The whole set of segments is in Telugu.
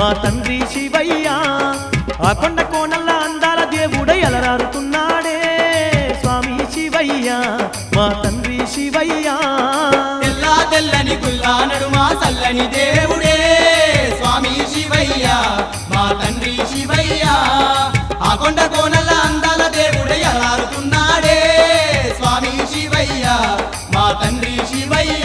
మా తండ్రి శివయ్య ఆ కొండ కోణల్ల అందాల దేవుడై అలరారుతున్నాడే స్వామి శివయ్య మా తండ్రి శివయ్య తెల్లా తెల్లని గుల్లా నడుమా చల్లని దేవుడే స్వామి శివయ్య మా తండ్రి శివయ్య ఆ కొండ కోనల అందాల దేవుడే అలారుతున్నాడే స్వామి శివయ్య మా తండ్రి శివయ్య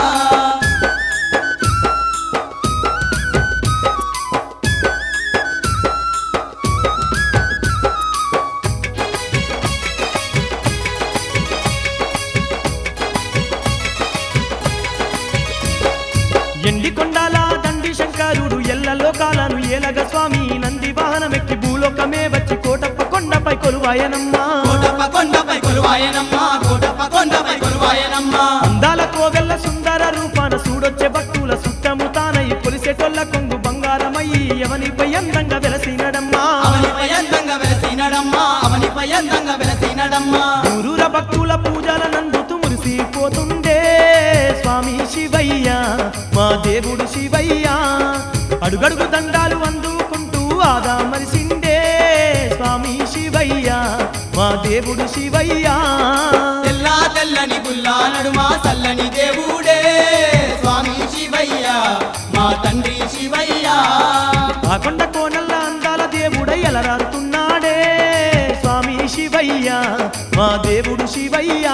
ఎండి కొండాల దండి శంకరుడు ఎల్ల లోకాలను ఏలగ స్వామి నంది వాహనమెక్కి భూలోకమే వచ్చి కోటప్ప కొండపై కొలువాయనమ్మా కోటప్ప కొండపై కొలువాయనమ్మా కోటప్ప కొండపై కొలువాయనమ్మా అందాల కోగల్ల సుందర రూపాన చూడొచ్చే భక్తుల సుత్తము తానై కొలిసేటొల్ల కొంగు బంగారమయ్యి ఎవనిపై అందంగా వెలసినడమ్మా అవనిపై అందంగా వెలసినడమ్మా అవనిపై అందంగా వెలసినడమ్మా ఊరూర భక్తుల పూజల నందుతూ మురిసిపోతుండే స్వామి శివయ్య మా దేవుడు శివయ్య అడుగడుగు దండాలు అందుకుంటూ ఆదా మరిసిండే స్వామి శివయ్య మా దేవుడు శివయ్య తెల్లా తెల్లని గుల్లా నడుమా చల్లని దేవుడే స్వామి శివయ్య మా తండ్రి శివయ్య ఆ కొండ కోనల్ల అందాల దేవుడై అలరారుతున్నాడే స్వామి శివయ్య మా దేవుడు శివయ్య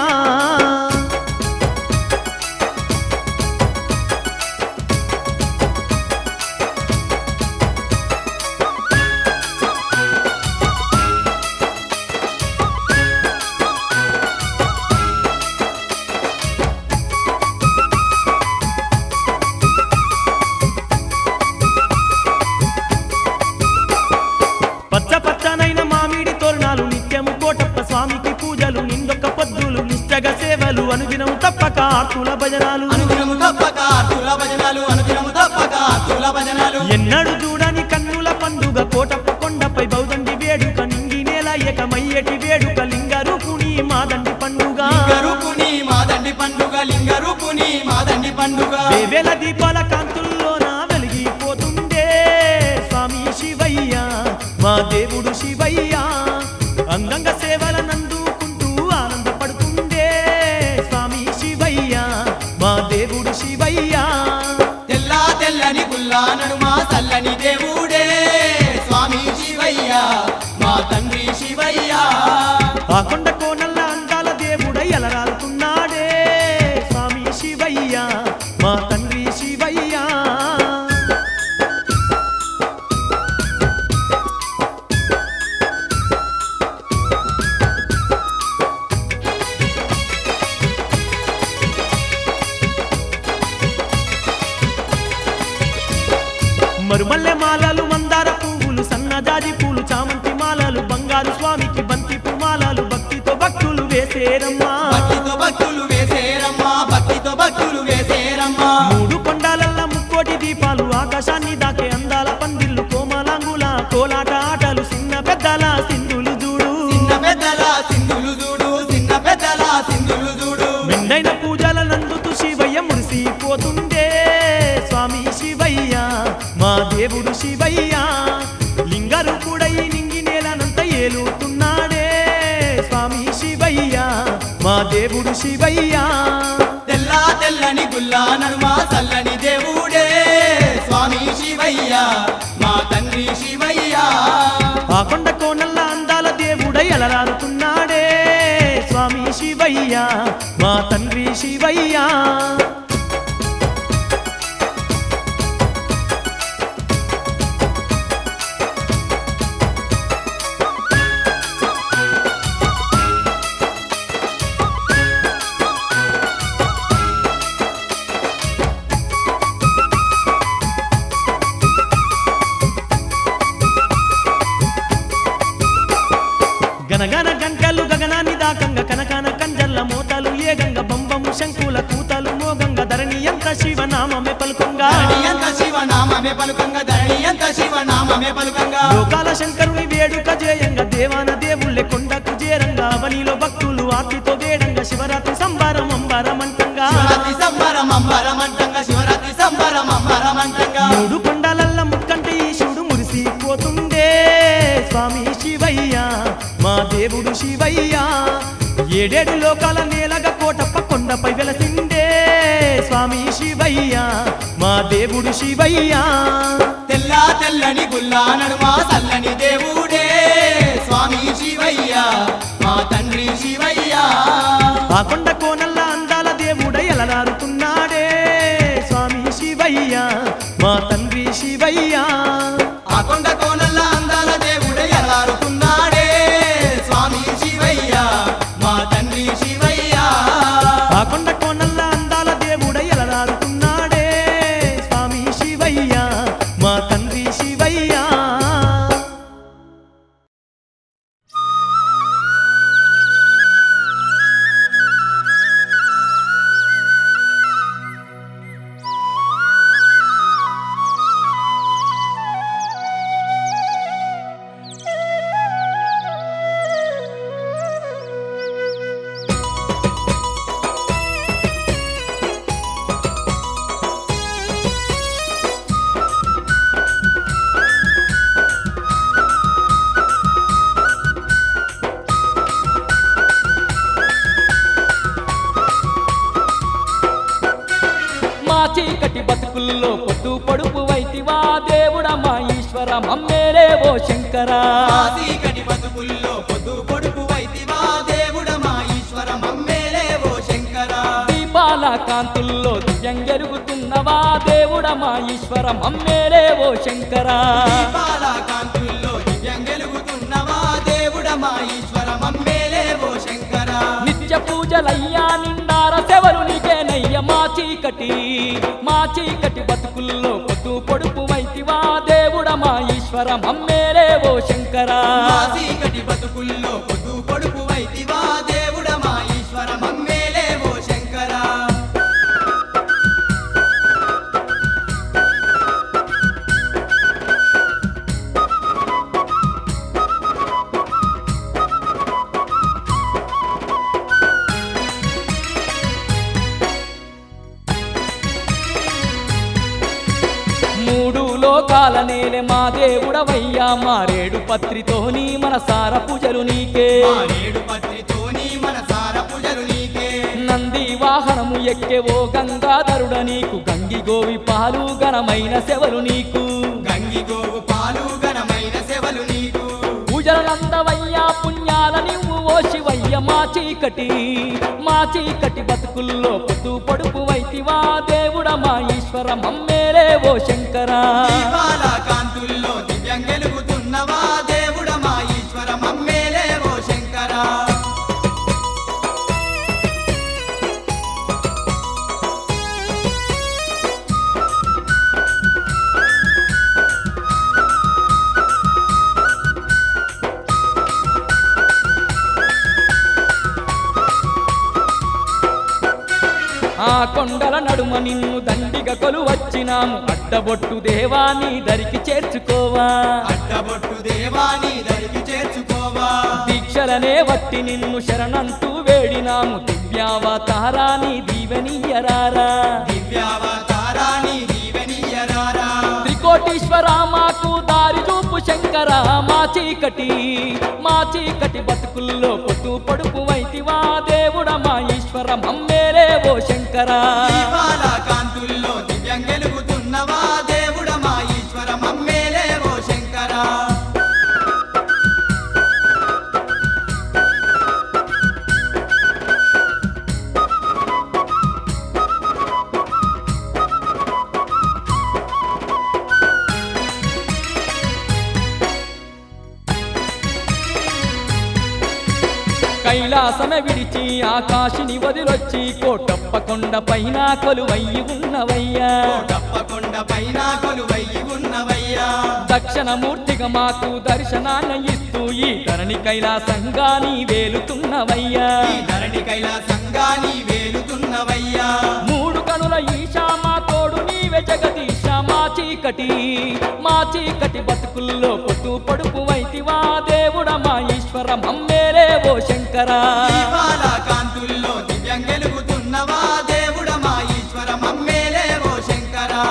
పచ్చ పచ్చనైన మామిడి తోరణాలు నిత్యము కోటప్ప స్వామికి పూజలు నిండొక్క పొద్దులు నిష్టగ సేవలు అనుదినము తప్పక ఆర్తుల భజనాలు అనుదినము తప్పక తుల భజనాలు అనుదినము తప్పక తుల భజనాలు ఎన్నడు చూడని కన్నుల పండుగ కోటప్ప కొండపై బౌదండి వేడుక నింగి నేల ఏకమయ్యేటి వేడుక లింగ రూపుని మాదండి పండుగ లింగరూపుని మాదండి పండుగ లింగరూపుని మాదండి పండుగ వేవేల దీపాల కాంతుల్లోన వెలిగిపోతుండే స్వామి శివయ్య మా దేవుడు శివయ్య అందంగా సేవల నందుకుంటూ ఆనందపడుతుండే స్వామి శివయ్య మా దేవుడు శివయ్య తెల్లా తెల్లని గుల్లా నడుమా చల్లని దేవుడే స్వామి శివయ్య మా తండ్రి శివయ్య ఆ కొండ కోనల్ల అందాల దేవుడై అలరాలుతున్నాడే స్వామి శివయ్య మా తండ్రి శివయ్య మరుమల్లె మాలలు మందార పువ్వులు సన్నజాజి పూలు చామంతి మాలలు బంగారు స్వామికి బంతి పుమాలలు భక్తితో భక్తులు వేసేరమ్మా భక్తితో భక్తులు వేసేరమ్మా భక్తితో భక్తులు వేసేరమ్మా మూడు కొండాలల్ల ముక్కోటి దీపాలు ఆకాశాన్ని దాకే అందాల పందిళ్ళు కోమలాంగుల కోలాట ఆటలు చిన్న పెద్దల సింధులు చూడు చిన్న పెద్దల సింధులు చూడు చిన్న పెద్దల సింధులు చూడు మెండైన పూజల నందుతూ శివయ్య మురిసిపోతుండే స్వామి శివయ్య మా దేవుడు శివయ్య లింగరు కూడా ఈ నింగి నేలనంత ఏలుతున్నాడే స్వామి శివయ్య మా దేవుడు శివయ్య తెల్లా తెల్లని గుల్లా నడుమా చల్లని దేవుడే స్వామి శివయ్య మా తండ్రి శివయ్య ఆ కొండ కోనల్ల అందాల దేవుడై అలరారుతున్నాడే స్వామి శివయ్య మా తండ్రి శివయ్య గనగన గంటలు గగనాన్ని దాకంగ కనకన కంజల్ల మోతలు ఏగంగ బంబము శంకుల కూతలు మోగంగ ధరణి ఎంత శివనామమే పలుకుంగా ధరణి ఎంత శివనామమే పలుకంగా ధరణి ఎంత శివనామమే పలుకంగా లోకాల శంకరుని వేడుక జేయంగ దేవాన దేవుళ్ళే కొండకు చేరంగా అవనిలో భక్తులు ఆర్తితో వేడంగా శివరాత్రి సంబారం అంబారమంటంగా శివరాత్రి సంబరం అంబరం అంటంగా శివరాత్రి సంబరం అంబరం అంటంగా మూడు కొండలల్ల ముక్కంటే ఈ శివుడు స్వామి శివయ్య మా దేవుడు శివయ్య ఏడేడు లోకాల నేలగా కోటప్ప కొండపై వెలసిండే స్వామి శివయ్య మా దేవుడు శివయ్య తెల్ల తెల్లని గుల్లా నడుమ చల్లని దేవుడే స్వామి శివయ్య మా తండ్రి శివయ్య ఆ కొండ కోనల్ల అందాల దేవుడై ఎలరారుతున్నాడే స్వామి శివయ్య మా తండ్రి శివయ్య ఆ కొండ కోనల్ల అందాల దేవుడే ఎలారుకున్నాడే స్వామి శివయ్య మా తండ్రి శివయ్య ఆ కొండ కోనల్ల అందాల దేవుడై ఎలరారుతున్నాడే స్వామి శివయ్య మా తండ్రి శివయ్య మా చీకటి బతుకుల్లో పొద్దు పొడుపు వైతివా దేవుడ మా ఈశ్వర మమ్మేలే ఓ శంకరా మా చీకటి బతుకుల్లో పొద్దు పొడుపు వైతివా దేవుడ మా ఈశ్వర మమ్మేలే ఓ శంకర దీపాల కాంతుల్లో దివ్యం ఎరుగుతున్నవా దేవుడ మా ఈశ్వర మమ్మేలే ఓ శంకరా దీపాల కాంతుల్లో దివ్యం వెలుగుతున్నవా దేవుడ మా ఈశ్వర మమ్మేలే ఓ శంకర నిత్య పూజలయ్యా నిండార సెవరు నీకేనయ్య మా చీకటి మా చీకటి బతుకుల్లో పొద్దు పొడుపు వైతివా దేవుడ మా ఈశ్వర మమ్మేలే ఓ శంకరా మా చీకటి బతుకుల్లో పొద్దు పొడుపు వైతివా దేవుడ మా ఈశ్వర మమ్మేలే ఓ శంకర మూడు లోకాల నేలే మా దేవుడవయ్యా మారేడు పత్రితోని మన సార పూజలు నీకే మా నేడు పత్రితోని మన సార పూజలు నీకే నంది వాహనము ఎక్కే ఓ గంగాధరుడ నీకు గంగి గోవి పాలు ఘనమైన సెవలు నీకు గంగి గోవు పాలు ఘనమైన సెవలు నీకు పూజలందవయ్యా పుణ్యాల నువ్వు ఓ శివయ్య మా చీకటి మా చీకటి బతుకుల్లో పొద్దు పొడుపు వైతివా దేవుడ మా ఈశ్వర మమ్మేలే ఓ శంకరా దీపాల కాంతుల్లో దివ్యం వెలుగుతున్నవా దేవుడ మా ఈశ్వర మమ్మేలే ఓ శంకర ఆ కొండల నడుమ నిన్ను దండిగ కొలు వచ్చినాము అడ్డబొట్టు దేవాని దరికి చేర్చుకోవా అడ్డబొట్టు దేవాని దరికి చేర్చుకోవా దీక్షలనే వట్టి నిన్ను శరణంటూ వేడినాము దివ్యావతారాని దీవెనీయరారా దివ్యావతారాని దీవెనీయరారా త్రికోటీశ్వర మాకు దారి చూపు శంకర మా చీకటి మా చీకటి బతుకుల్లో పొద్దు పొడుపు వైతివా దేవుడ మా ఈశ్వర మమ్మేలే ఓ శంకరా దీపాల కాంతుల్లో దివ్యం వెలుగుతున్నవా దేవుడ మా ఈశ్వర మమ్మేలే ఓ శంకర కైలాసమే విడిచి ఆకాశిని వదిలొచ్చి కోటప్ప కొండ పైన కొలువయ్యి ఉన్నవయ్యా తప్పకొండ పైన కొలువయ్యి ఉన్నవయ్యా దక్షిణమూర్తిగా మాకు దర్శనాన్ని ఇస్తూ ఈ ధరణి కైలాసంగా నీ వేలుతున్నవయ్యా ఈ ధరణి కైలాసంగా నీ వేలుతున్నవయ్యా మూడు కనుల ఈశా మా తోడు నీవే జగదీశ మా చీకటి మా చీకటి బతుకుల్లో పొద్దు పొడుపు వైతివా దేవుడ మా ఈశ్వర మమ్మేలే ఓ శంకరా దీపాల కాంతుల్లో దివ్యం వెలుగుతున్నవా దేవుడ మా ఈశ్వర మమ్మేలే ఓ శంకరా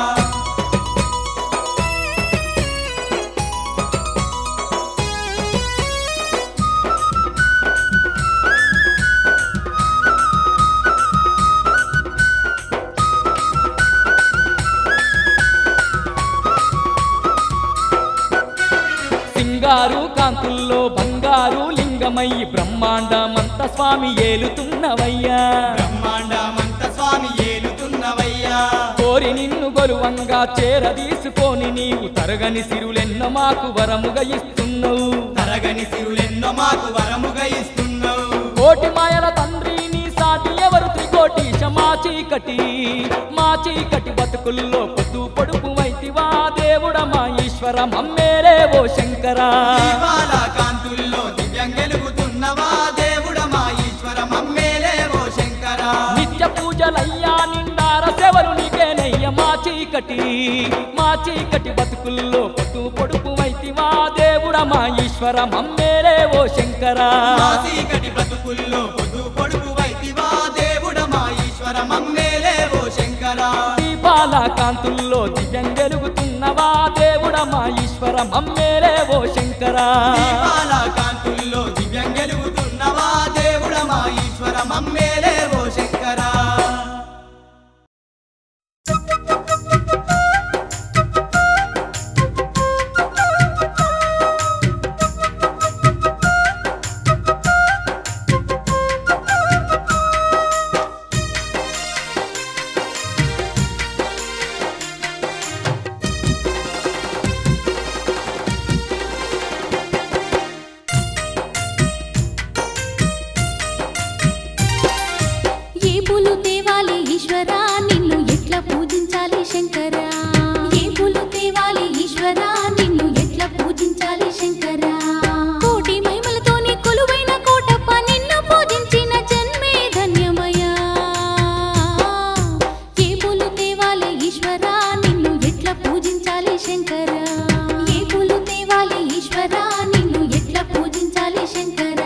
సింగారు కాంతుల్లో బంగారు లింగమయ్యి బ్రహ్మాండమంత స్వామి ఏలుతున్నవయ్యా బ్రహ్మాండమంత స్వామి ఏలుతున్నవయ్యా కోరి నిన్ను గొలువంగా చేరదీసుకొని నీవు తరగని సిరులెన్న మాకు వరముగా ఇస్తున్నావు తరగని సిరులెన్నో మాకు వరముగా ఇస్తున్నావు కోటి మాయల తండ్రి నీ సాటి ఎవరు త్రికోటి మా చీకటి మా చీకటి బతుకుల్లో పొద్దు పొడుపు వైతివా దేవుడ మా ఈశ్వర మమ్మేరే ఓ శంకరా దీపాల కాంతుల్లో దివ్యం గెలుగుతున్నవా దేవుడ మా ఈశ్వర మమ్మేలే ఓ శంకరా నిత్య పూజలయ్యా నిండార సెవరు నీకేనయ్య మా చీకటి మా చీకటి బతుకుల్లో పొద్దు పొడుపు వైతివా దేవుడ మా ఈశ్వర మమ్మేరే ఓ శంకరా మా చీకటి బ్రతుకుల్లో పొద్దు పొడుపు వైతివా దేవుడ మా ఈశ్వర మమ్మేలే ఓ శంకరా దీపాల కాంతుల్లో దివ్యం వెలుగుతున్నవా దేవుడ మా ఈశ్వర మమ్మేరే ఓ శంకరా దీపాల కాంతుల్లో దివ్యం గెలుగుతున్నవా దేవుడ మా ఈశ్వర మమ్మేలే ఓ శంకరా ఏ పూలు తేవాలి ఈశ్వరా నిన్ను ఎట్లా పూజించాలి శంకరా ఏ పూలు తేవాలి ఈశ్వరా నిన్ను ఎట్లా పూజించాలి శంకరా కోటి మహిమలతోని కొలువైన కోటప్ప నిన్ను పూజించిన జన్మే ధన్యమయా ఏ పూలు తేవాలి ఈశ్వరా నిన్ను ఎట్లా పూజించాలి శంకరా ఏ పూలు తేవాలి ఈశ్వరా నిన్ను ఎట్లా పూజించాలి శంకరా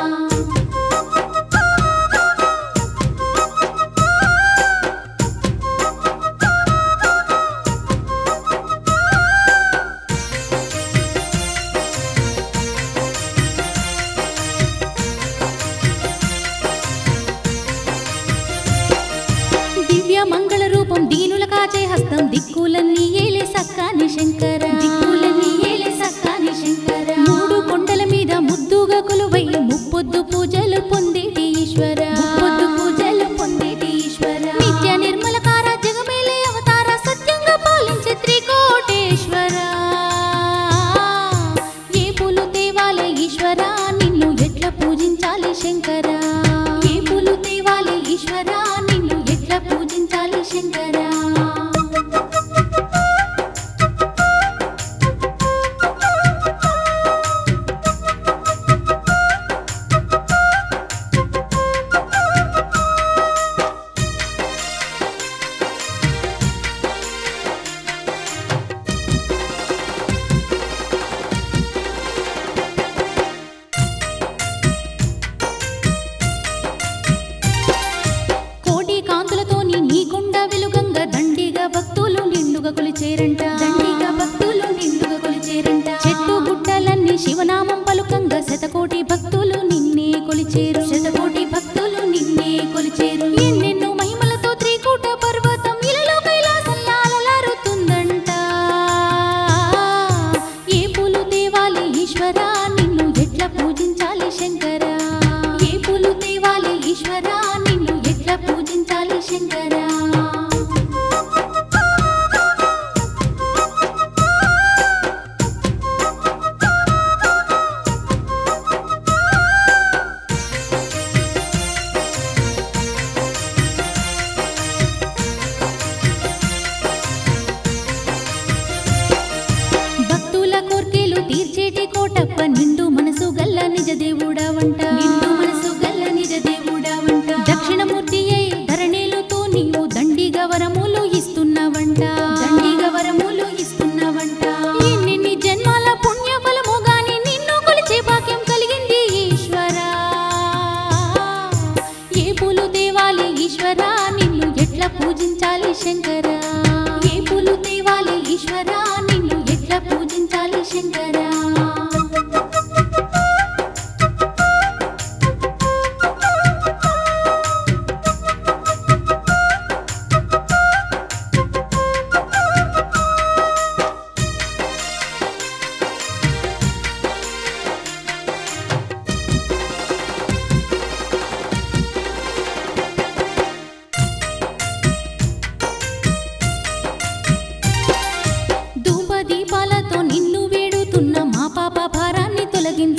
దివ్య మంగళ రూపం దీనుల కాచే హస్తం దిక్కులన్నీ ఏలే సక్కాని శంకర దిక్కులన్నీ ఏలే సక్కాని శంకర మూడు కొండల మీద ముద్దుగా కొలువై ముప్పొద్దు పూజలు పొందేటి ఈశ్వర ముప్పొద్దు పూజలు పొందేటి ఈశ్వర నిత్య నిర్మలకార జగమేలే అవతార సత్యంగా పాలించే త్రికోటేశ్వర ఏ పూలు తేవాలే ఈశ్వర నిన్ను ఎట్లా పూజించాలి శంకర ఏ పూలు తేవాలే ఈశ్వర నిన్ను ఎట్లా పూజించాలి శంకరా కోటి కాంతులతోని నీ గుండా వెలుగంగా దండిగా భక్తులు నిండుగా కొలిచేరంట దండిగా భక్తులు నిండుగా కొలిచేరంట చెట్టు గుట్టలన్నీ శివనామం పలుకంగా శతకోటి భక్తులు నిన్నే కొలిచేరు శతకోటి భక్తులు నిన్నే కొలిచేరు ఎన్నెన్నో మహిమలతో త్రికూట పర్వతం ఇలలో కైలాసంలా అలలారుతుందంట ఏ పూలు తేవాలి ఈశ్వరా నిన్ను ఎట్లా పూజించాలి శంకరా ఏ పూలు తేవాలి ఈశ్వరా నిన్ను ఎట్లా పూజించాలి శంకరా భక్తుల కోర్కెలు తీర్చేటి కోటప్ప నిండు మనసు గల్ల నిజ దేవుడా వంట నిండు మనసు గల్ల నిజ దేవుడా వంట దక్షిణమూర్తి అయి ధరణిలుతో నీవు దండిగా వరములు ఇస్తున్నావంట దండిగా వరములు ఇస్తున్నావంట ఎన్నెన్ని జన్మాల పుణ్య ఫలము గాని నిన్ను కొలిచే భాగ్యం కలిగింది ఈశ్వరా ఏ పూలు తేవాలి ఈశ్వరా నిన్ను ఎట్లా పూజించాలి శంకరా ఏ పూలు తేవాలి ఈశ్వరా నిన్ను ఎట్లా పూజించాలి శంకరా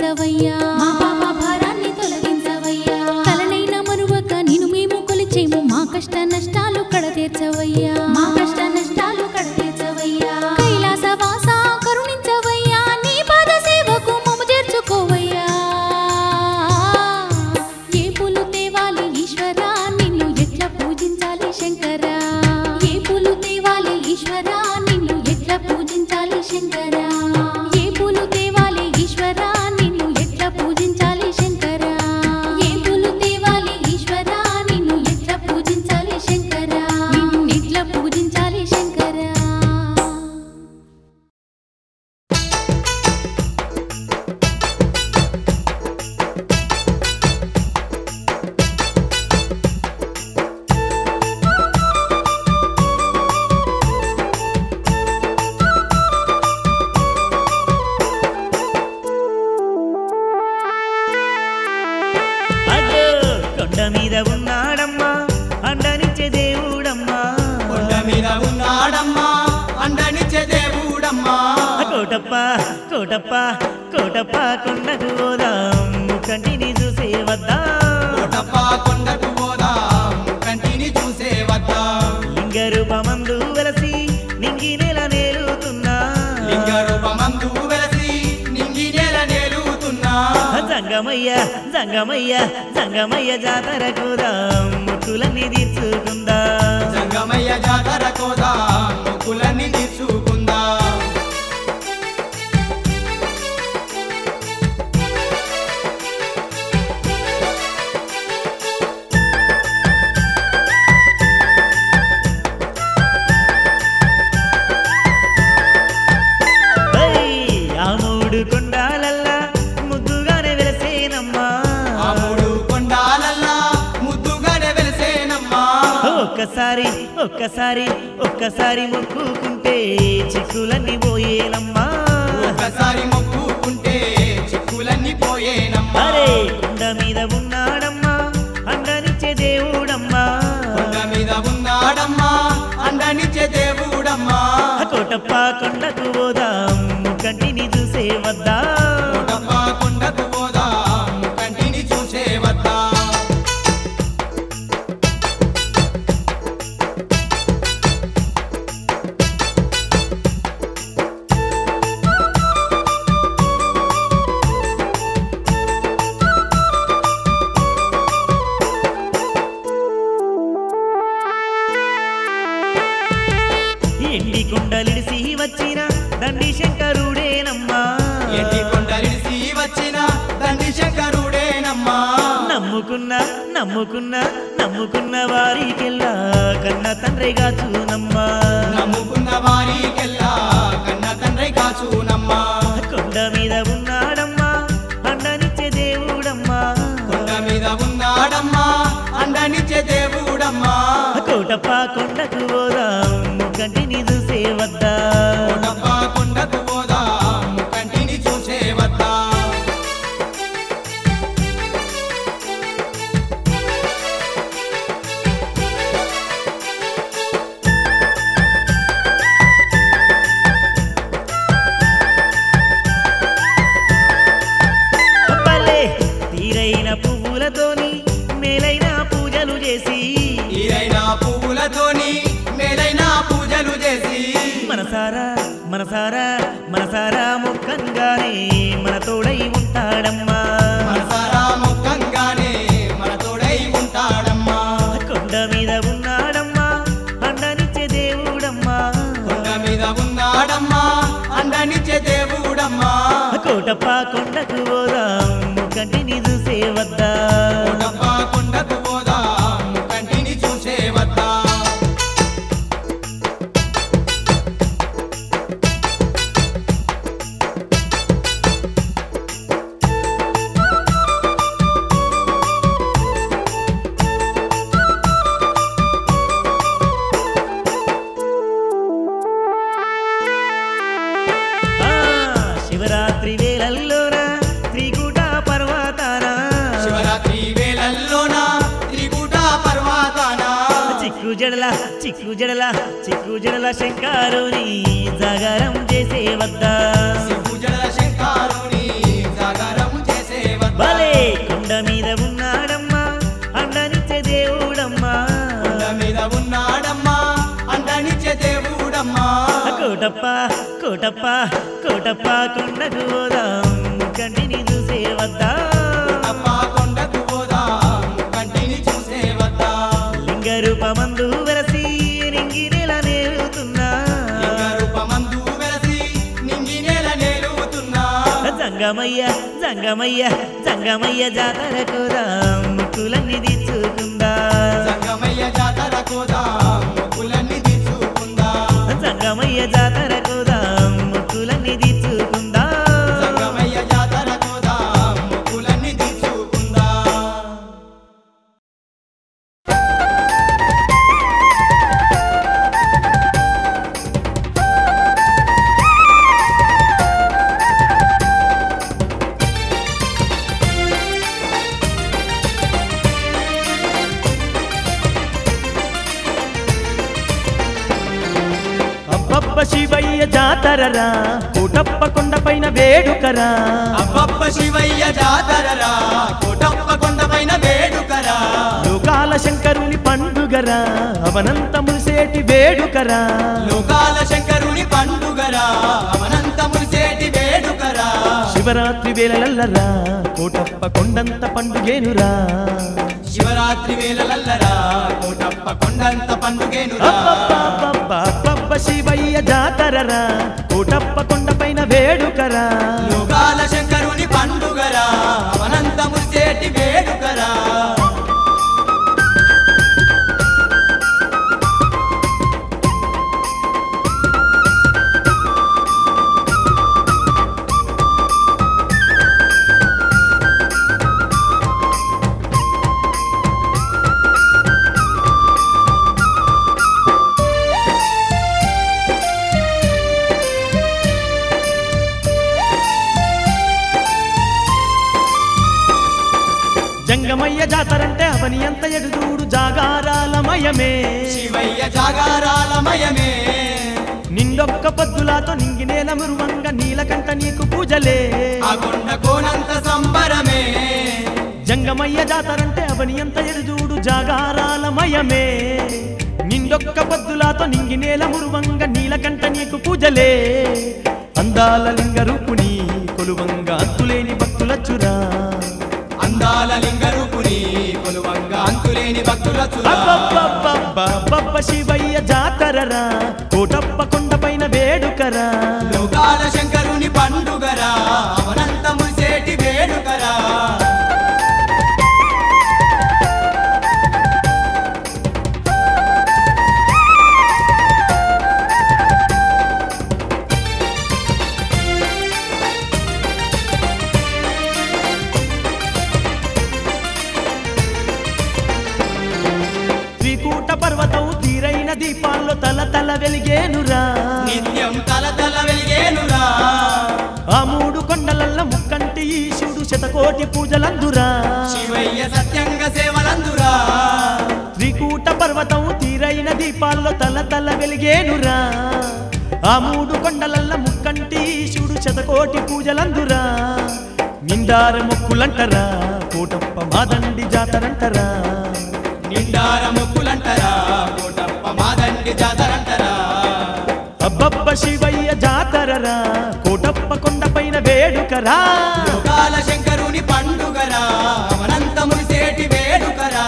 తొలగించవయ్యా మా పాప భారాన్ని తొలగించవయ్యా కలనైన మరువక నిన్ను మేము కొలిచేము మా కష్ట నష్టాలు కడతీర్చవయ్యా మా కష్ట నష్టాలు కడతీర్చవయ్యా కైలాసవాస కరుణించవయ్యా నీ పాద సేవకు మమ్ము చేర్చుకోవయ్యా ఏ పూలు తేవాలి ఈశ్వరా నిన్ను ఎట్లా పూజించాలి శంకరా ఏ పూలు తేవాలి ఈశ్వరా నిన్ను ఎట్లా పూజించాలి శంకరా ఏ పూలు తేవాలి ఈశ్వరా నిన్ను ఎట్లా పూజించాలి శంకరా ఏ పూలు తేవాలి ఈశ్వరా నిన్ను ఎట్లా పూజించాలి శంకరా నిన్ను ఎట్లా పూజించాలి శంకరా అదో కొండ మీద ఉన్నాడమ్మా అండనిచ్చే దేవుడమ్మా కొండ మీద ఉన్నాడమ్మా అండనిచ్చే దేవుడమ్మా కోటప్ప కోటప్ప కోటప్ప కొండకు పోదాం కంటిని చూసే వద్దా కోటప్ప కొండకు పోదాం కంటిని చూసే వద్దాం లింగ రూపమందు వెలసి నింగి నెల నేలుతున్నా లింగ రూపమందు వెలసి నింగి నేల నేలుతున్నా జంగమయ్య జంగమయ్య జంగమయ్య జాతర కోదాం ముక్కులన్నీ తీర్చుకుందా జంగమయ్య జాతర కోదాం మొక్కులన్నీ తీర్చుకుందాం ఏయ్, ఆ మూడు కొండాలల్లా ముద్దుగానే వెలసేనమ్మా ఆ మూడు కొండాలల్లా ముద్దుగానే వెలిసేనమ్మా ఒక్కసారి ఒక్కసారి ఒక్కసారి మొక్కుకుంటే చిక్కులన్నీ పోయేనమ్మా ఒకసారి మొక్కుకుంటే చిక్కులన్నీ పోయేనమ్మా అరే కొండ మీద ఉన్నాడమ్మా అండనిచ్చే దేవుడమ్మా కొండ మీద ఉన్నాడమ్మా అండనిచ్చే దేవుడమ్మా కోటప్ప కొండకు పోదాం కంటిని చూసే వద్దా కోటప్ప కొండకు పోదాం కంటిని చూసే వద్దా ఎండి కొండలిడిసి వచ్చిన దండి శంకరుడేనమ్మా ఎండి కొండలిడిసి వచ్చిన దండి శంకరుడేనమ్మా నమ్ముకున్న నమ్ముకున్న నమ్ముకున్న వారికెల్లా కన్న తండ్రిగా చూనమ్మా నమ్ముకున్న వారికెల్లా కన్న తండ్రి కాచునమ్మా కొండ మీద ఉన్నాడమ్మా అండనిచ్చే దేవుడమ్మా కొండ మీద ఉన్నాడమ్మా అండనిచ్చే దేవుడమ్మా కోటప్ప కొండకు పోదాం కంటిని చూసే వద్దా కోటప్ప కొండకు పోదాం కంటిని చూసే వద్దా భలే తీరైన పువ్వులతోని మేలైన పూజలు చేసి ఈరైన పువ్వులతోని మేలైన పూజలు చేసి మనసారా మనసారా మనసారా ముఖంగానే మన తోడై ఉంటాడమ్మా మనసారా ముఖంగానే మన తోడై ఉంటాడమ్మా కొండ మీద ఉన్నాడమ్మా అండనిచ్చే దేవుడమ్మా కొండ మీద ఉన్నాడమ్మా అండనిచ్చే దేవుడమ్మా కోటప్ప కొండకు పోదాం కంటిని చూసే వద్దా కోటప్ప కొండకు పోదాం కంటిని చూసే వద్దా ఆ, శివరాత్రి వేళల్లోన త్రికూట పర్వతాన శివరాత్రి వేళల్లోన త్రికూట పర్వతాన చిక్కు జడల చిక్కు జడల చిక్కు జడల శంకారుని జాగారం చేసే వద్దా పూజల శంకారుని జాగరం కోటప్ప కోటప్ప కోటప్ప కొండకు పోదాం కంటిని చూసే వద్దా అప్ప కొండకు పోదాం కంటిని చూసే వద్దాం లింగ రూపమందు వెరసి రింగి నెల నేరుతున్నా లింగ రూపమందు వెలసి నింగి నేల నేలుతున్నా జంగమయ్య జంగమయ్య జంగమయ్య జాతర కోదాం ముక్కులన్నీ తీర్చుకుందా సంగమయ్య జాతర కోదాం ముక్కులన్నీ తీసుకుందాం జంగమయ్య జాతర కోదాం ముక్కులన్నీ తీర్చుకుందా సంగమయ్య జాతర కోదాం ముక్కులన్నీ తీసుకుందాం అబ్బబ్బ శివయ్య జాతరరా కోటప్ప కొండపైన వేడుకరా అబ్బబ్బ శివయ్య జాతరరా కోటప్ప కొండపైన వేడుకరా లోకాల శంకరుని పండుగరా అవనంత మురిసేటి వేడుకరా లోకాల శంకరుని పండుగరా అవనంత మురిసేటి వేడుకరా శివరాత్రి వేళలల్లరా కోటప్ప కొండంత పండుగేనురా శివరాత్రి వేళలల్లరా కోటప్ప కొండంత పండుగేనురా అబ్బబ్బబ్బబ్బ అబ్బబ్బ శివయ్య జాతరరా కోటప్ప కొండపైన వేడుకరా లోకాల శంకరుని పండుగరా అవనంత మురిసేటి వేడుకరా జంగమయ్య జాతరంటే అవని ఎంత ఎడుదూడు జాగారాలమయమే శివయ్య జాగారాలమయమే నిండొక్క పొద్దులాతో నింగినేల మురువంగ నీలకంట నీకు పూజలే ఆ కొండ కోనంత సంబరమే జంగమయ్య జాతరంటే అవని ఎంత ఎడుదూడు జాగారాలమయమే నిండొక్క పొద్దులాతో నింగినేల మురువంగ నీలకంట నీకు పూజలే అందాల లింగ రూపుని కొలువంగ అంతులేని భక్తులచ్చురా అందాల లింగ రూపుని కొలువంగా అంతులేని భక్తుల చురా అబ్బబ్బబ్బబ్బబ్బ శివయ్య జాతరరా కోటప్ప కొండపైన వేడుకరా లోకాల శంకరుని పండుగరా అవనంత మురిసేటి వేడుకరా త్రికూట పర్వతం తీరైన దీపాల్లో తల తల వెలిగేనురా నిత్యం తల తల వెలిగేనురా ఆ మూడు కొండలల్ల ముక్కంటి ఈశుడు శతకోటి పూజలందురా శివయ్య సత్యంగ సేవలందురా త్రికూట పర్వతం తీరైన దీపాల్లో తల తల వెలిగేనురా ఆ మూడు కొండలల్ల ముక్కంటి ఈశుడు శతకోటి పూజలందురా నిండార మొక్కులంటరా కోటప్ప మాదండి జాతరంటరా నిండార మొక్కులంటరా కోటప్ప మాదండి జాతరంటరా అబ్బబ్బ శివయ్య జాతరరా కోటప్ప కొండపైన వేడుకరా లోకాల శంకరుని పండుగరా అవనంత మురిసేటి వేడుకరా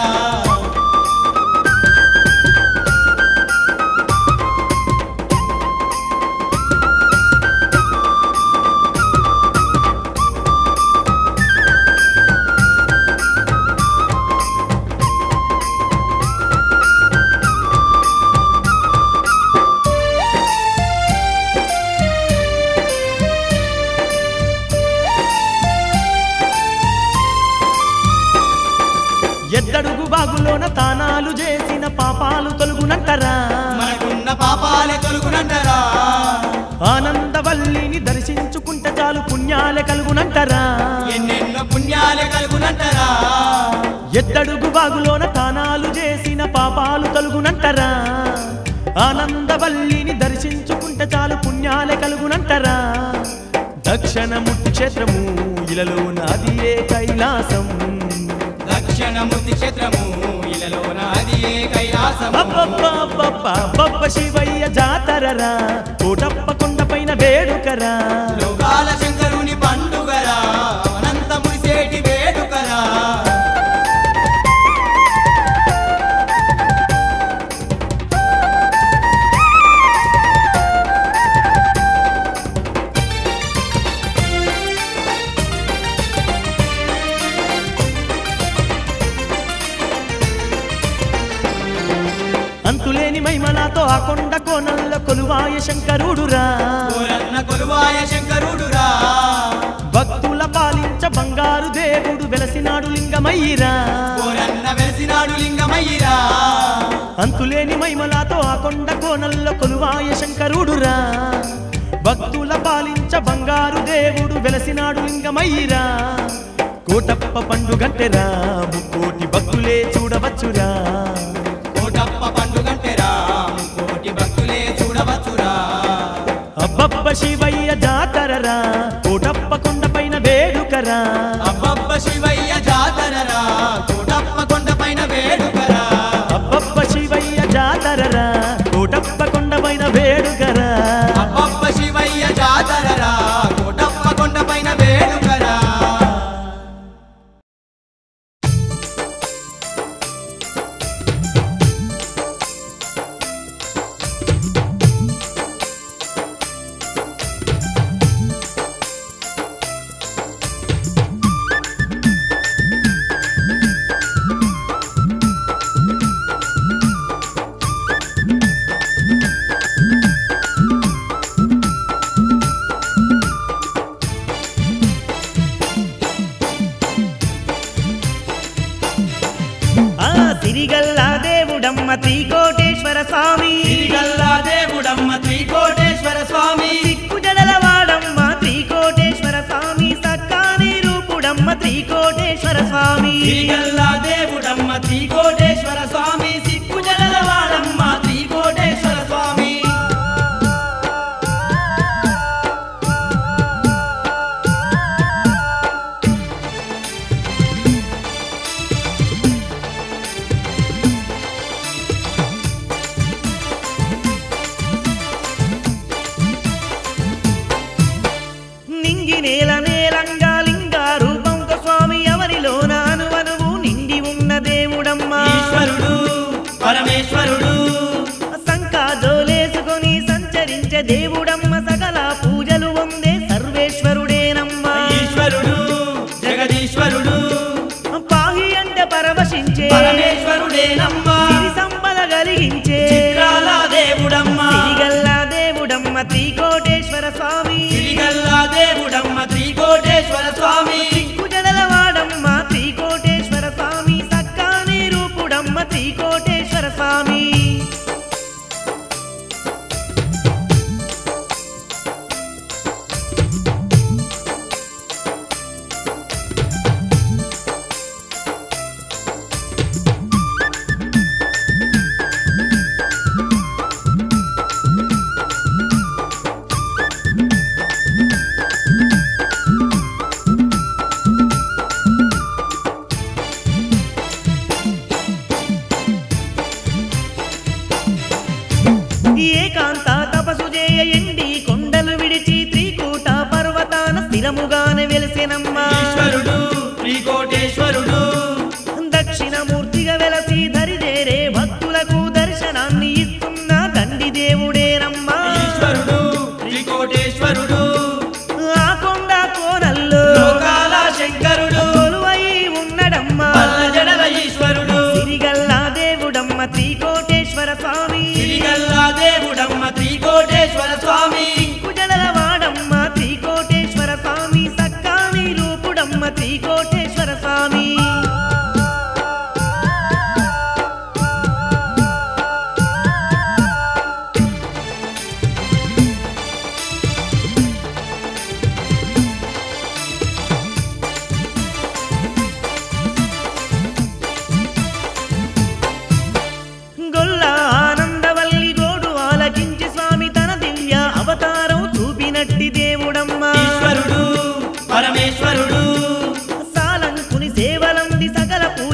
ఎద్దడుగు బాగులోన తానాలు చేసిన పాపాలు తొలుగునంటరా మనకున్న పాపాలే తొలుగునంటరా ఆనందవల్లిని దర్శించుకుంటే చాలు పుణ్యాలే కలుగునంటరా ఎన్నెన్నో పుణ్యాలే కలుగునంటరా ఎద్దడుగు బాగులోన తానాలు చేసిన పాపాలు తొలుగునంటరా ఆనందవల్లిని దర్శించుకుంటే చాలు పుణ్యాలే కలుగునంటరా దక్షిణముట్టి క్షేత్రము ఇలలో నాది ఏ కైలాసం దక్షిణ దక్షిణమూర్తి క్షేత్రము ఇలలోన అది ఏ కైలాసము అబ్బబ్బబ్బబ్బబ్బ శివయ్య జాతరరా కోటప్ప కొండపైన వేడుకరా లోకాల శంకరుని పండుగరా అనంత మురిసేటి వేడుకరా అంతులేని మైమలాతో ఆ కొండ కోనల్ల కొలువాయ శంకరుడురా కోరన్న కొలువాయ శంకరుడురా భక్తుల పాలించ బంగారు దేవుడు వెలసినాడు లింగమయ్యిరా కోరన్న వెలిసినాడు లింగమయ్యిరా అంతులేని మైమలాతో ఆ కొండ కోనల్ల కొలువాయ శంకరుడురా భక్తుల పాలించ బంగారు దేవుడు వెలసినాడు లింగమయ్యిరా కోటప్ప పండుగంటెరా ముక్కోటి భక్తులే చూడవచ్చురా కోటప్ప పండుగంటెరా కోటి భక్తులే చూడవచ్చురా అబ్బబ్బ శివయ్య జాతరరా కోటప్ప కొండపైన వేడుకరా అబ్బబ్బ శివయ్య జాతరరా కోటప్ప కొండపైన వేడుకరా అబ్బబ్బ శివయ్య జాతరరా కోటప్ప కొండపైన వేడుకరా అబ్బబ్బ శివయ్య జాతరరా కోటప్ప కొండపైన వేడుకరా ఆ సిరిగల్లా దేవుడమ్మ త్రికోటేశ్వర స్వామి శ్రీగల్లా దేవుడమ్మ త్రికోటేశ్వర స్వామి కుజడలవాడమ్మ త్రికోటేశ్వర స్వామి సక్కాని రూపుడమ్మ త్రికోటేశ్వర స్వామి శ్రీగల్లా దేవుడమ్మ త్రికోటేశ్వర స్వామి సిక్కు జలవాడమ్మ త్రికోటేశ్వర స్వామి నింగి నేల నేలంగా లింగా రూపంతో స్వామి ఎవరిలోన అనువనువు నిండి ఉన్న దేవుడమ్మ ఈశ్వరుడు పరమేశ్వరుడు సంకాజోలేసుకొని సంచరించే దేవుడమ్మ సకల పూజలు వందే సర్వేశ్వరుడేనమ్మ ఈశ్వరుడు జగదీశ్వరుడు పాహి అంటే పరవశించే పరమేశ్వరుడేనమ్మ సిరి సంపద కలిగించే చిత్రాల దేవుడమ్మ సిరిగల్లా దేవుడమ్మ త్రికోటేశ్వర స్వామి శ్రీగల్లా దేవుడమ్మ త్రికోటేశ్వర స్వామి కుజడలవాడమ్మ త్రికోటేశ్వర స్వామి సక్కాని రూపుడమ్మ త్రికోటేశ్వర స్వామి ఏకాంత తపసు చేయ ఎండి కొండలు విడిచి త్రికూట పర్వతాన స్థిరముగానే వెలిసినమ్మ ఈశ్వరుడు త్రికోటేశ్వరుడు దక్షిణమూర్తిగా వెలసి దరిదేరే భక్తులకు దర్శనాన్ని ఇస్తున్న దండి దేవుడేనమ్మా ఈశ్వరుడు త్రికోటేశ్వరుడు ఆ కొండ కోనల్లో లోకాల శంకరుడు కొలువై ఉన్నడమ్మా పల్ల జడల ఈశ్వరుడు సిరిగల్లా దేవుడమ్మ త్రికోటేశ్వర స్వామి శ్రీగల్లా దేవుడమ్మ త్రికోటేశ్వర స్వామి కుజడల వాడమ్మ త్రికోటేశ్వర స్వామి సక్కాని రూపుడమ్మ త్రికోటేశ్వర స్వామి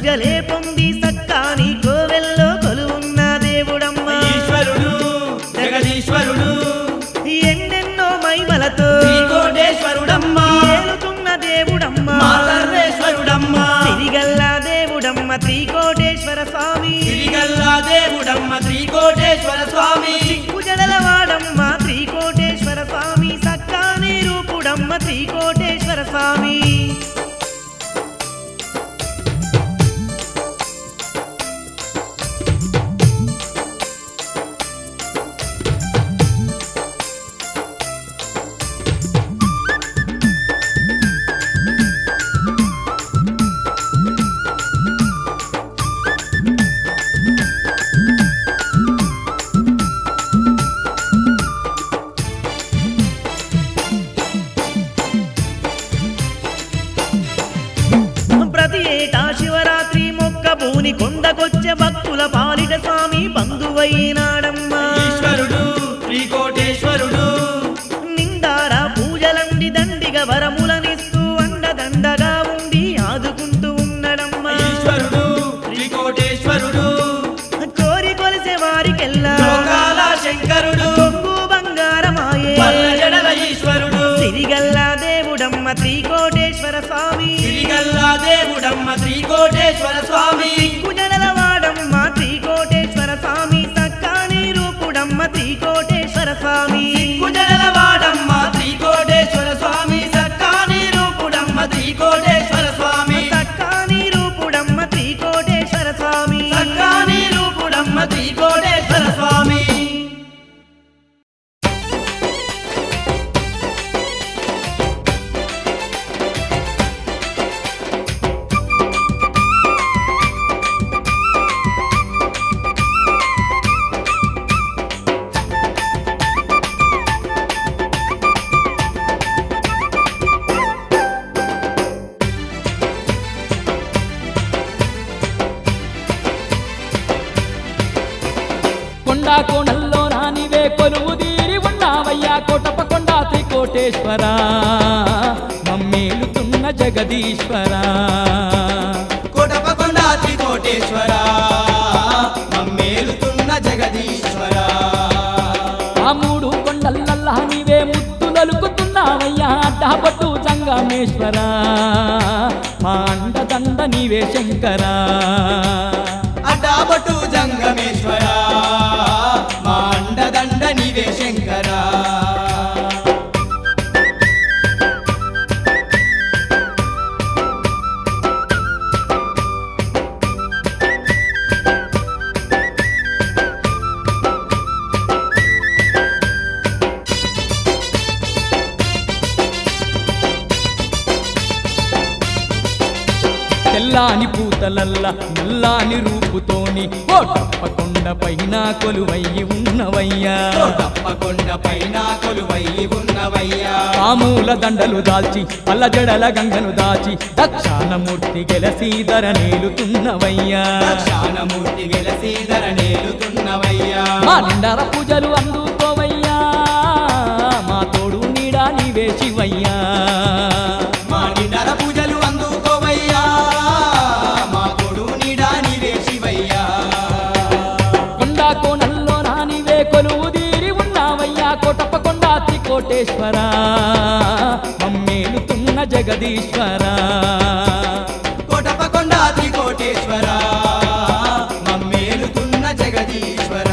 పూజలే పొంది సక్కాని కోవెల్లో కొలువున్న దేవుడమ్మ ఈశ్వరుడు జగదీశ్వరుడు ఎన్నెన్నో మైమలతో శ్రీకోటేశ్వరుడమ్మ ఏలుతున్న దేవుడమ్మ మా సర్వేశ్వరుడమ్మ సిరిగల్ల దేవుడమ్మ త్రికోటేశ్వర స్వామి సిరిగల్లా దేవుడమ్మ శ్రీకోటేశ్వర స్వామి కుజడల వాడమ్మ త్రికోటేశ్వర స్వామి సక్కాని రూపుడమ్మ త్రికోటేశ్వర స్వామి ప్రతి ఏటా శివరాత్రి మొక్క భూని కొండకొచ్చే భక్తుల పాలిట స్వామి బంధువైనాడమ్మా ఈశ్వరుడు శ్రీకోటేశ్వరుడు నిండార పూజలండి దండిగా వరములనిస్తూ అండదండగా ఉండి ఆదుకుంటూ ఉన్నడమ్మా ఈశ్వరుడు శ్రీకోటేశ్వరుడు కోరి కొలిసే వారికెల్లా లోకాల శంకరుడు కొంగు బంగారమాయే పల్ల జడల ఈశ్వరుడు సిరిగల్ల దేవుడమ్మ త్రికోటేశ్వర స్వామి సిరిగల్లా దేవుడమ్మ శ్రీకోటేశ్వర స్వామి కుజడల వాడమ్మ త్రికోటేశ్వర స్వామి సక్కాని రూపుడమ్మ త్రికోటేశ్వర స్వామి కుజడల వాడమ్మ శ్రీకోటేశ్వర స్వామి సక్కాని రూపుడమ్మ శ్రీకోటేశ్వర స్వామి సక్కాని రూపుడమ్మ త్రికోటేశ్వర స్వామి సక్కాని రూపుడమ్మ శ్రీకోటేశ్వర స్వామి కొండా కోణల్లో రానివే కొలువు తీరి ఉన్నావయ్యా కోటప కొండా త్రికోటేశ్వర మమ్మేలుతున్న జగదీశ్వర కోటపకొండ త్రికోటేశ్వర మమ్మేలుతున్న జగదీశ్వర ఆ మూడు కొండలల్లా నీవే ముద్దులలుకుతున్నావయ్యా అడ్డాపట్టు సంగమేశ్వర మా అండదండ నీవే శంకరా అడ్డాబటు జంగమేశ్వర మా అండదండ నీవే శంకర తెల్లాని పూతలల్ల నల్లాని రూపుతోని కోటప్పకొండ పైన కొలువయ్యి ఉన్నవయ్యా తప్పకొండ పైన కొలువై ఉన్నవయ్యా పాముల దండలు దాల్చి పల్ల జడల గంగను దాచి దక్షాణమూర్తి గెలసి ధర నేలుతున్నవయ్యా దక్షాణమూర్తి వెలసీధర నేలుతున్నవయ్యా మా నిండార పూజలు అందుకోవయ్యా మా తోడు నీడా నీవే శివయ్యా మా నిండర పూజలు అందుకోవయ్యా మా కొడు నీడా నీవే శివయ్యా కొండా కోణల్లో నానివే కొలువు తీరి ఉన్నావయ్యా కోటప్ప కొండా త్రికోటేశ్వర మమ్మేలుతున్న జగదీశ్వర కోటపకొండ త్రికోటేశ్వర మమ్మేలుతున్న జగదీశ్వర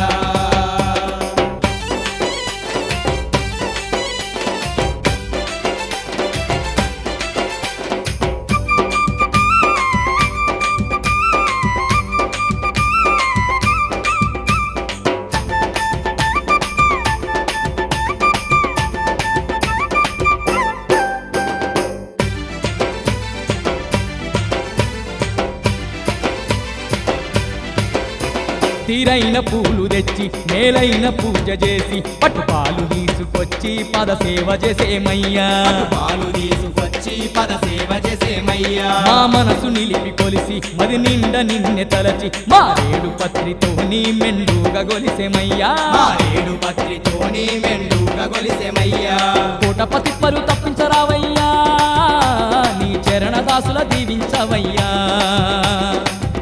తీరైన పూలు తెచ్చి మేలైన పూజ చేసి పట్టుపాలు తీసుకొచ్చి పద సేవ చేసేమయ్యా పాలు తీసుకొచ్చి పద సేవ చేసేమయ్యా మా మనసు నిలిపి కొలిసి మది నిండ నిన్నె తలచి మారేడు పత్రితో నీ మెండుగా గొలిసెమయ్యా మారేడు పత్రితోని మెండుగా గొలిసెమయ్యా కోటపతి పరు తప్పించరావయ్యా నీ చరణ దాసుల దీవించవయ్యా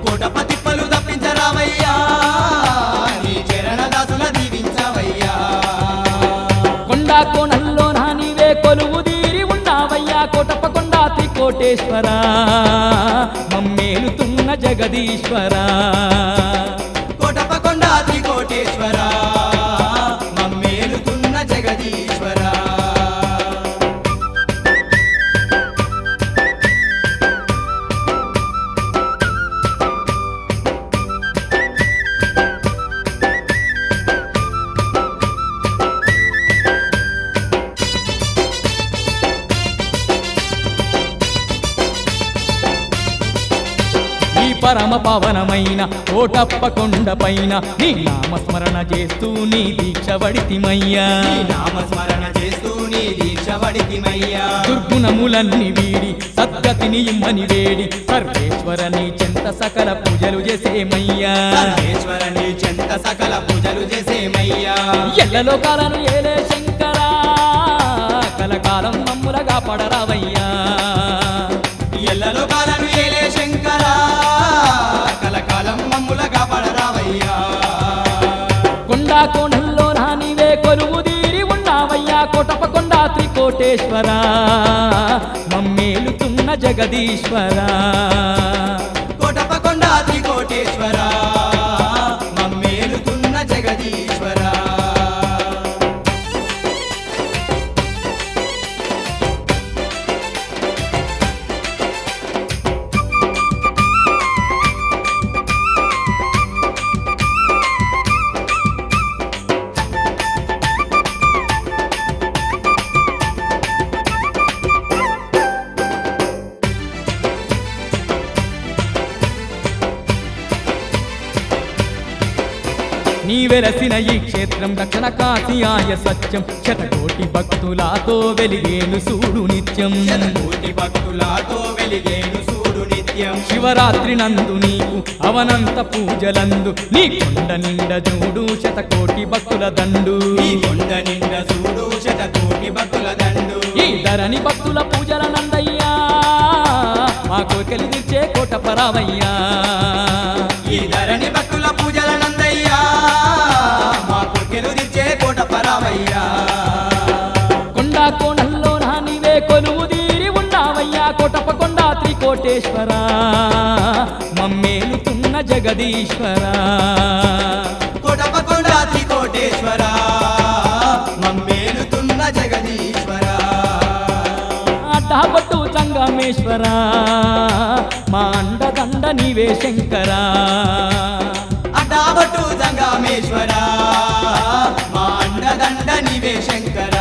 కోణంలో నా నీవే కొలువు తీరి ఉన్నావయ్యా కోటప్ప కొండ త్రికోటేశ్వర మమ్మేలుతున్న జగదీశ్వర కోటపకొండ త్రికోటేశ్వర మమ్మేలుతున్న జగదీశ్వర ఈ పరమ పవనమైన కోటప్ప కొండ పైన నీ నామస్మరణ చేస్తూ నీ దీక్ష వడితిమయ్యా నీ నామస్మరణ చేస్తూ నీ దీక్ష వడితిమయ్యా దుర్గుణములన్నీ వీడి సద్గతిని ఇమ్మని వేడి సర్వేశ్వర నీ చెంత సకల పూజలు చేసేమయ్యా సర్వేశ్వర నీ చెంత సకల పూజలు చేసేమయ్యా ఎల్లలో కాలను ఏలే శంకరా కలకాలం మమ్ములగా పడరావయ్యా ఎల్లలో కాలను ఏలే శంకర కలకాలం మమ్ములగా పడరావయ్యా కొండా కోణంలో నా నీవే కొలువు తీరి ఉన్నావయ్యా కోటప్ప కొండ త్రికోటేశ్వర మమ్మేలుతున్న జగదీశ్వర కోటపకొండ త్రికోటేశ్వర మమ్మేలుతున్న జగదీశ్వర నీ వెలసిన ఈ క్షేత్రం దక్షిణ కాశీయాయ సత్యం శతకోటి భక్తులతో వెలిగేను సూడు నిత్యం శతకోటి భక్తులతో వెలిగేను సూడు నిత్యం శివరాత్రి నందు నీకు అవనంత పూజలందు నీ కొండ నిండ చూడు శతకోటి భక్తుల దండు ఈ కొండ నిండ సూడు శతకోటి భక్తుల దండు ఈ ధరణి భక్తుల పూజల నందయ్యా మా కోరికలు తీర్చే కోట పరావయ్యా ఈ ధరణి భక్తుల పూజల నందయ్యా మా కుక్కెలు తెచ్చే కోట పరావయ్యా కొండా కోణంలో నా నీవే కొలువు తీరి ఉన్నావయ్యా కోటప్ప కొండ త్రికోటేశ్వర మమ్మేలుతున్న జగదీశ్వర కోటపకొండ త్రికోటేశ్వర మమ్మేలుతున్న జగదీశ్వర అడ్డాబట్టు సంగమేశ్వర మా అండదండ నీవే శంకరా అడ్డాబట్టు జంగామేశ్వర మా అండదండ నివే శంకర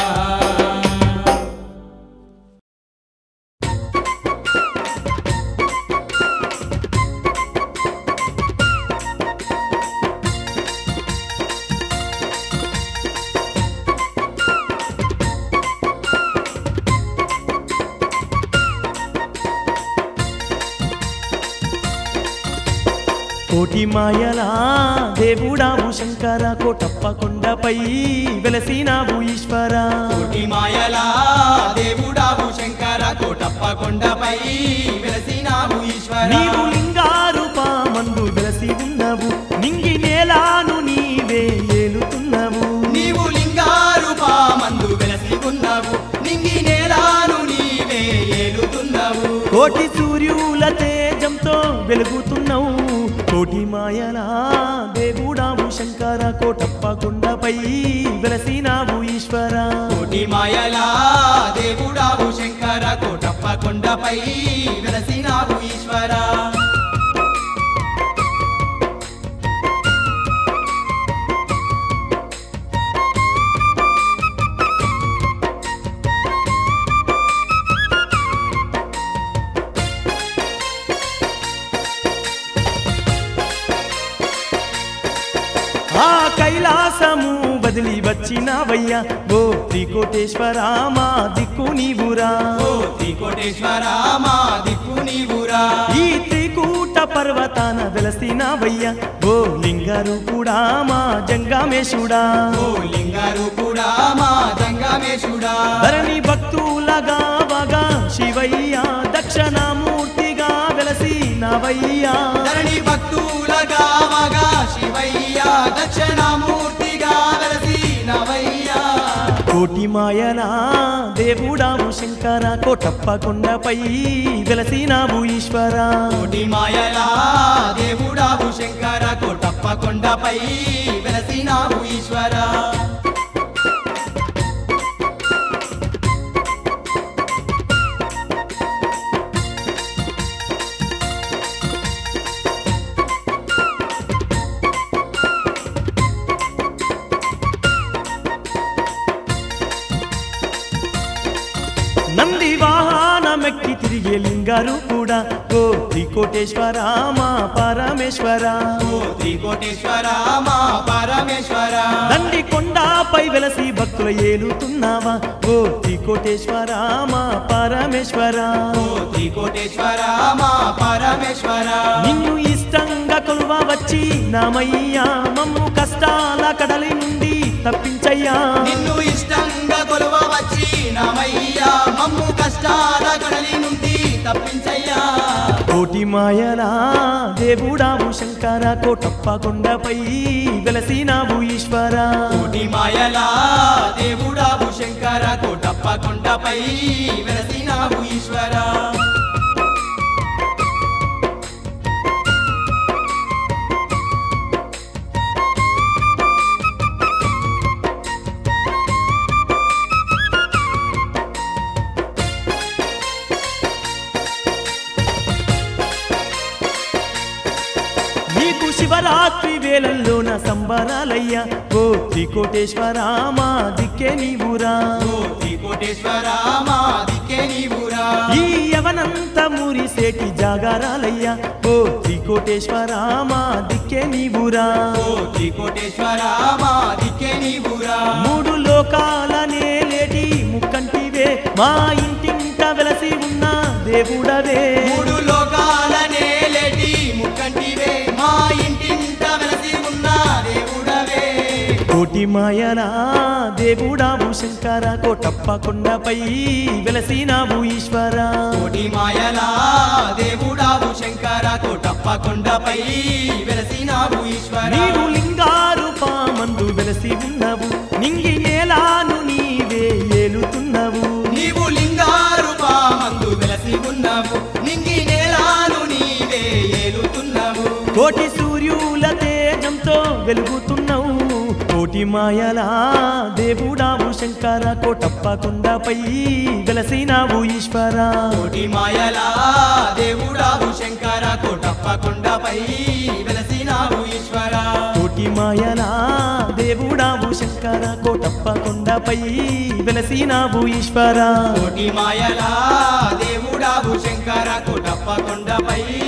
కోటి మాయలా దేవుడావు శంకర కోటప్ప కొండపై వెలసినావు ఈశ్వర కోటి మాయలా దేవుడావు శంకర కోటప్ప కొండపై వెలసినావు ఈశ్వర నీవు లింగారూపా మందు వెలసి ఉన్నవు నింగి నేలాను నీవే ఏలుతున్నవు నీవు లింగారూపా మందు వెలసి ఉన్నావు నింగి నేలాను నీవే ఏలుతున్నావు కోటి సూర్యుల తేజంతో వెలుగుతున్నావు కోటి మాయలా దేవుడావు శంకర కోటప్ప కొండపై వెలసినావు ఈశ్వర కోటి మాయలా దేవుడావు శంకర కోటప్ప కొండపై వెలసినావు ఈశ్వర ఆ కైలాసము బదిలి వచ్చినావయ్యా ఓ త్రికోటేశ్వర మా దిక్కు నీవురా ఓ త్రికోటేశ్వర మా దిక్కు నీవురా ఈ త్రికూట పర్వతాన వెలసినావయ్యా ఓ లింగారు కూడా మా జంగామేశుడా ఓ లింగారు కూడా మా జంగమేశుడా ధరణి భక్తులగా వగా శివయ్య దక్షిణామూర్తిగా వెలసినవయ్యా ధరణి భక్తులగా మగా శివయ్య దక్షిణామూర్తిగా వెలసినవయ్యా కోటి మాయలా దేవుడాము శంకర కోటప్ప కొండపై వెలసినావు ఈశ్వరా కోటి మాయలా దేవుడావు శంకర కోటప్ప కొండపై వెలసినావు ఈశ్వర నంది వాహనమెక్కి తిరిగే లింగారు కూడా ఓ త్రికోటేశ్వర మా పరమేశ్వర ఓ త్రికోటేశ్వర మా పరమేశ్వర దండి కొండపై వెలసి భక్తుల ఏలుతున్నావా ఓ త్రికోటేశ్వర మా పరమేశ్వర ఓ త్రికోటేశ్వర మా పరమేశ్వర నిన్ను ఇష్టంగా కొలువ వచ్చి నామయ్యా మమ్ము కష్టాల కడలి నుండి తప్పించయ్యా నిన్ను ఇష్టంగా కొలువ వచ్చి నామయ్యా మమ్ము కష్టాల కడలి నుండి తప్పించయ్యా కోటి మాయలా దేవుడావు శంకర కోటప్ప కొండపై వెలసినావు ఈశ్వర కోటి మాయలా దేవుడావు శంకర కోటప్ప కొండపై వెలసినావు ఈశ్వర నీకు శివరాత్రి వేళల్లోన సంబరాలయ్యా ఓ త్రికోటేశ్వర మా దిక్కే నీవురా ఓ త్రికోటేశ్వర మా దిక్కే నీవురా ఈ యవనంత మురిసేటి జాగారాలయ్యా ఓ త్రికోటేశ్వర మా దిక్కే నీవురా ఓ త్రికోటేశ్వర మా దిక్కే నీవురా మూడు లోకాలనే లేటి ముక్కంటివే మా ఇంటింట వెలసి ఉన్న దేవుడవే మూడు లోకాలనే లేటి ముక్కంటివే మా ఇంటింట వెలసి ఉన్న దేవుడవే కోటి మాయలా దేవుడావు శంకర కోటప్ప కొండపై వెలసినావు ఈశ్వర కోటి మాయలా దేవుడావు శంకర కోటప్ప కొండపై వెలసినావు ఈశ్వర నీవు లింగారు పామందు వెలసి ఉన్నవు నింగి నేలాను నీవే ఏలుతున్నవు నీవు లింగారు పామందు వెలసి ఉన్నావు నింగి నేలాను నీవే ఏలుతున్నావు కోటి సూర్యుల తేజంతో వెలుగుతున్నావు కోటి మాయలా దేవుడావు శంకర కోటప్ప కొండపై వెలసినావు ఈశ్వర కోటి మాయలా దేవుడావు శంకర కోటప్ప కొండపై వెలసినావు ఈశ్వర కోటి మాయలా దేవుడావు శంకర కోటప్ప కొండపై వెలసినావు ఈశ్వర కోటి మాయలా దేవుడావు శంకర కోటప్ప కొండపై